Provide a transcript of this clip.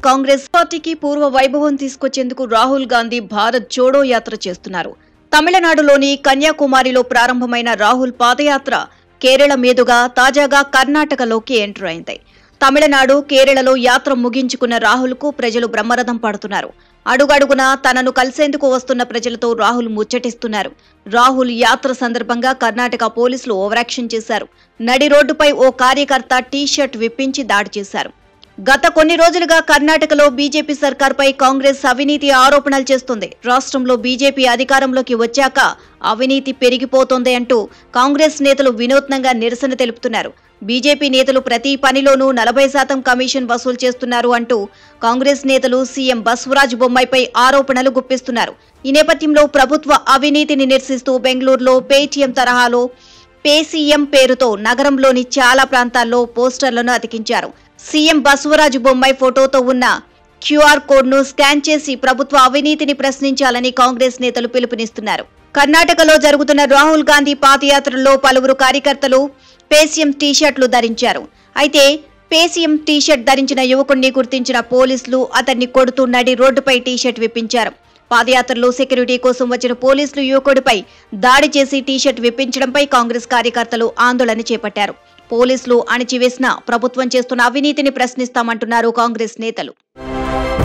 కాంగ్రెస్ పార్టీకి పూర్వ వైభవం తీసుకొచ్చేందుకు రాహుల్ గాంధీ భారత్ జోడో యాత్ర చేస్తున్నారు తమిళనాడులోని కన్యాకుమారిలో ప్రారంభమైన రాహుల్ పాదయాత్ర కేరళ మీదుగా తాజాగా కర్ణాటకలోకి ఎంటర్ అయింది తమిళనాడు కేరళలో యాత్ర ముగించుకున్న రాహుల్కు ప్రజలు బ్రహ్మరథం పడుతున్నారు అడుగడుగునా తనను కలిసేందుకు వస్తున్న ప్రజలతో రాహుల్ ముచ్చటిస్తున్నారు రాహుల్ యాత్ర సందర్భంగా కర్ణాటక పోలీసులు ఓవరాక్షన్ చేశారు నడి రోడ్డుపై ఓ కార్యకర్త టీ షర్ట్ విప్పించి దాడి చేశారు గత కొన్ని రోజులుగా కర్ణాటకలో బీజేపీ సర్కార్పై కాంగ్రెస్ అవినీతి ఆరోపణలు చేస్తుంది రాష్ట్రంలో బీజేపీ అధికారంలోకి వచ్చాక అవినీతి పెరిగిపోతోంది అంటూ కాంగ్రెస్ నేతలు వినూత్నంగా నిరసన తెలుపుతున్నారు బీజేపీ నేతలు ప్రతి పనిలోనూ నలభై శాతం కమిషన్ వసూలు చేస్తున్నారు అంటూ కాంగ్రెస్ నేతలు సీఎం బస్వరాజ్ బొమ్మాయిపై ఆరోపణలు గుప్పిస్తున్నారు ఈ నేపథ్యంలో ప్రభుత్వ అవినీతిని నిరసిస్తూ బెంగళూరులో పేటీఎం తరహాలో పేసీఎం పేరుతో నగరంలోని చాలా ప్రాంతాల్లో పోస్టర్లను అతికించారు సీఎం బసవరాజు బొమ్మాయి ఫోటోతో ఉన్న క్యూఆర్ కోడ్ ను స్కాన్ చేసి ప్రభుత్వ అవినీతిని ప్రశ్నించాలని కాంగ్రెస్ నేతలు పిలుపునిస్తున్నారు కర్ణాటకలో జరుగుతున్న రాహుల్ గాంధీ పాదయాత్రలో పలువురు కార్యకర్తలు పేసీఎం టీషర్ట్లు ధరించారు అయితే పేసీఎం టీషర్ట్ ధరించిన యువకుడిని గుర్తించిన పోలీసులు అతన్ని కొడుతూ నడి రోడ్డుపై టీషర్ట్ విప్పించారు పాదయాత్రలో సెక్యూరిటీ కోసం వచ్చిన పోలీసులు యువకుడిపై దాడి చేసి టీషర్ట్ విప్పించడంపై కాంగ్రెస్ కార్యకర్తలు ఆందోళన చేపట్టారు పోలీసులు అణిచివేసిన ప్రభుత్వం చేస్తున్న అవినీతిని ప్రశ్నిస్తామంటున్నారు కాంగ్రెస్ నేతలు